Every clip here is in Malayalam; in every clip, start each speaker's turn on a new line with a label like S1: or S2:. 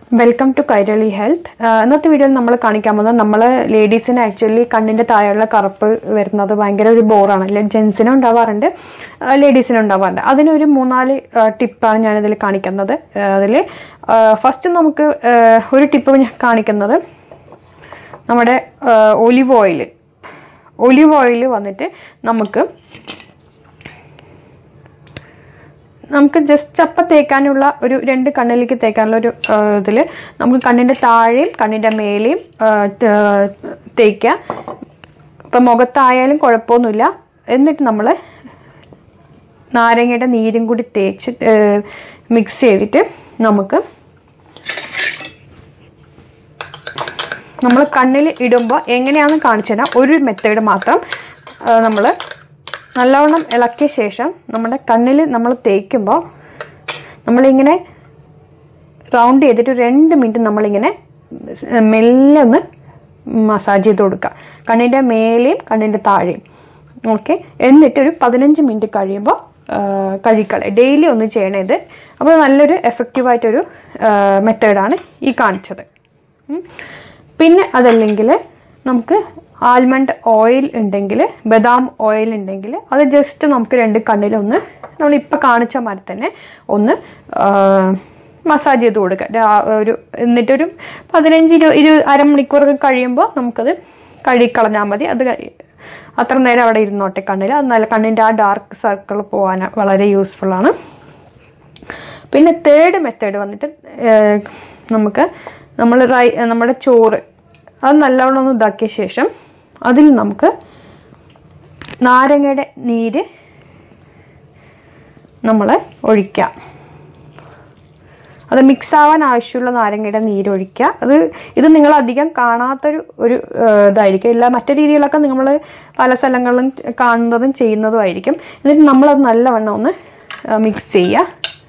S1: വെൽക്കം ടു കൈരളി ഹെൽത്ത് ഇന്നത്തെ വീഡിയോയിൽ നമ്മൾ കാണിക്കാൻ പോകുന്നത് നമ്മൾ ലേഡീസിന് ആക്ച്വലി കണ്ണിന്റെ താഴെയുള്ള കറുപ്പ് വരുന്നത് ഭയങ്കര ഒരു ബോറാണ് അല്ലെ ജെൻസിനും ഉണ്ടാവാറുണ്ട് ലേഡീസിനും ഉണ്ടാവാറുണ്ട് അതിനൊരു മൂന്നാല് ടിപ്പാണ് ഞാനിതിൽ കാണിക്കുന്നത് അതിൽ ഫസ്റ്റ് നമുക്ക് ആ, ഒരു ടിപ്പ് ഞാൻ കാണിക്കുന്നത് നമ്മുടെ ഒലിവ് ഓയിൽ ഒലിവ് ഓയിൽ വന്നിട്ട് നമുക്ക് നമുക്ക് ജസ്റ്റ് അപ്പം തേക്കാനുള്ള ഒരു രണ്ട് കണ്ണിലേക്ക് തേക്കാനുള്ള ഒരു ഇതിൽ നമുക്ക് കണ്ണിന്റെ താഴെയും കണ്ണിന്റെ മേലെയും ആ, ത- തേക്കുക ഇപ്പം മുഖത്തായാലും കുഴപ്പമൊന്നുമില്ല എന്നിട്ട് നമ്മൾ നാരങ്ങയുടെ നീരും കൂടി തേച്ച് മിക്സ് ചെയ്തിട്ട് നമുക്ക് നമ്മൾ കണ്ണിൽ ഇടുമ്പോൾ എങ്ങനെയാണെന്ന് കാണിച്ചു തരാം ഒരു മെത്തേഡ് മാത്രം നമ്മൾ നല്ലവണ്ണം ഇളക്കിയ ശേഷം നമ്മുടെ കണ്ണിൽ നമ്മൾ തേക്കുമ്പോൾ നമ്മളിങ്ങനെ റൗണ്ട് ചെയ്തിട്ട് ഒരു രണ്ട് മിനിറ്റ് നമ്മളിങ്ങനെ മെല്ലെ ഒന്ന് മസാജ് ചെയ്ത് കൊടുക്കുക കണ്ണിൻ്റെ മേലെയും കണ്ണിൻ്റെ താഴെയും ഓക്കെ എന്നിട്ട് ഒരു പതിനഞ്ച് മിനിറ്റ് കഴിയുമ്പോൾ കഴിക്കളെ ഡെയിലി ഒന്ന് ചെയ്യണേ ഇത് അപ്പോൾ നല്ലൊരു എഫക്റ്റീവായിട്ടൊരു മെത്തേഡാണ് ഈ കാണിച്ചത് ഉം. പിന്നെ അതല്ലെങ്കിൽ നമുക്ക് ആൽമണ്ട് ഓയിൽ ഉണ്ടെങ്കിൽ ബദാം ഓയിൽ ഉണ്ടെങ്കിൽ അത് ജസ്റ്റ് നമുക്ക് രണ്ട് കണ്ണിലൊന്ന് നമ്മളിപ്പോൾ കാണിച്ച മാതിരി തന്നെ ഒന്ന് മസാജ് ചെയ്ത് കൊടുക്കുക രാ- ഒരു എന്നിട്ടൊരു പതിനഞ്ച് ഇരു ഇരു അരമണിക്കൂർ കഴിയുമ്പോൾ നമുക്കത് കഴുകിക്കളഞ്ഞാൽ മതി അത് കഴി- അത്ര നേരം അവിടെ ഇരുന്നോട്ടെ കണ്ണിൽ അത് നല്ല കണ്ണിൻ്റെ ആ ഡാർക്ക് സർക്കിൾ പോകാൻ വളരെ യൂസ്ഫുൾ ആണ് പിന്നെ തേർഡ് മെത്തേഡ് വന്നിട്ട് ഏഹ്, നമുക്ക് നമ്മൾ റൈ നമ്മുടെ ചോറ് അത് നല്ലവണ്ണം ഒന്ന് ഇതാക്കിയ ശേഷം അതിൽ നമുക്ക് നാരങ്ങയുടെ നീര് നമ്മൾ ഒഴിക്കാം അത് മിക്സ് ആവാൻ ആവശ്യമുള്ള നാരങ്ങയുടെ നീര് ഒഴിക്കുക അത് ഇത് നിങ്ങൾ അധികം കാണാത്തൊരു ഒരു ഏഹ്, ഇതായിരിക്കും ഇല്ല മറ്റു രീതിയിലൊക്കെ നമ്മൾ പല സ്ഥലങ്ങളിലും കാണുന്നതും ചെയ്യുന്നതും ആയിരിക്കും എന്നിട്ട് നമ്മളത് നല്ലവണ്ണം ഒന്ന് മിക്സ് ചെയ്യുക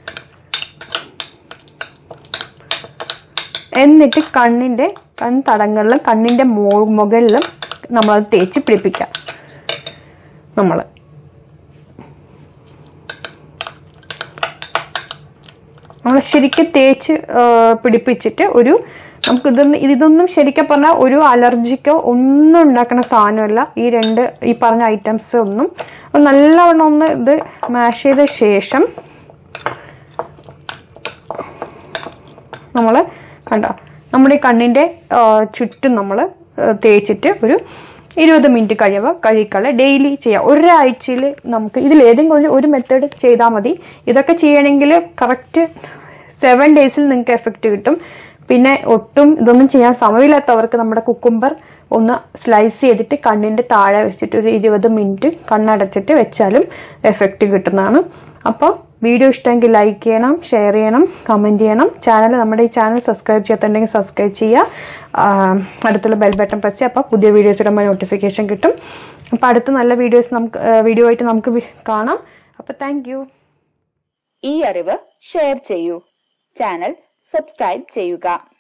S1: എന്നിട്ട് കണ്ണിന്റെ കൺതടങ്ങളിലും കണ്ണിന്റെ മോ- മുകളിലും നമ്മളത് തേച്ച് പിടിപ്പിക്കാം നമ്മൾ നമ്മൾ ശരിക്കും തേച്ച് ആ, പിടിപ്പിച്ചിട്ട് ഒരു നമുക്ക് ഇതൊന്നും ഇതൊന്നും ശരിക്കും പറഞ്ഞാൽ ഒരു അലർജിക്കോ ഒന്നും ഉണ്ടാക്കുന്ന സാധനമല്ല ഈ രണ്ട് ഈ പറഞ്ഞ ഐറ്റംസ് ഒന്നും അപ്പൊ നല്ലവണ്ണം ഒന്ന് ഇത് മാഷ് ചെയ്ത ശേഷം നമ്മൾ കണ്ട നമ്മുടെ ഈ കണ്ണിന്റെ ആ, ചുറ്റും നമ്മൾ തേച്ചിട്ട് ഒരു ഇരുപത് മിനിറ്റ് കഴിയുമ്പോൾ കഴിക്കളെ ഡെയിലി ചെയ്യാം ഒരാഴ്ചയിൽ നമുക്ക് ഇതിൽ ഏതെങ്കിലും ഒരു- ഒരു മെത്തേഡ് ചെയ്താൽ മതി ഇതൊക്കെ ചെയ്യണമെങ്കിൽ കറക്റ്റ് സെവൻ ഡേയ്സിൽ നിങ്ങൾക്ക് എഫക്റ്റ് കിട്ടും പിന്നെ ഒട്ടും ഇതൊന്നും ചെയ്യാൻ സമയമില്ലാത്തവർക്ക് നമ്മുടെ കുക്കുംബർ ഒന്ന് സ്ലൈസ് ചെയ്തിട്ട് കണ്ണിന്റെ താഴെ വെച്ചിട്ട് ഒരു ഇരുപത് മിനിറ്റ് കണ്ണടച്ചിട്ട് വെച്ചാലും എഫക്റ്റ് കിട്ടുന്നതാണ് അപ്പോൾ വീഡിയോ ഇഷ്ടമെങ്കിൽ ലൈക്ക് ചെയ്യണം ഷെയർ ചെയ്യണം കമൻറ്റ് ചെയ്യണം ചാനൽ നമ്മുടെ ഈ ചാനൽ സബ്സ്ക്രൈബ് ചെയ്യാത്തുണ്ടെങ്കിൽ സബ്സ്ക്രൈബ് ചെയ്യുക ആ, അടുത്തുള്ള ബെൽ ബട്ടൺ പ്രസ് ചെയ്യുക അപ്പോൾ പുതിയ വീഡിയോസ് ഇടുമ്പോൾ നോട്ടിഫിക്കേഷൻ കിട്ടും അപ്പോൾ അടുത്ത നല്ല വീഡിയോസ് നമുക്ക് വീഡിയോ ആയിട്ട് നമുക്ക് വി- കാണാം അപ്പോൾ താങ്ക് യു
S2: ഈ അറിവ് ഷെയർ ചെയ്യൂ ചാനൽ സബ്സ്ക്രൈബ് ചെയ്യുക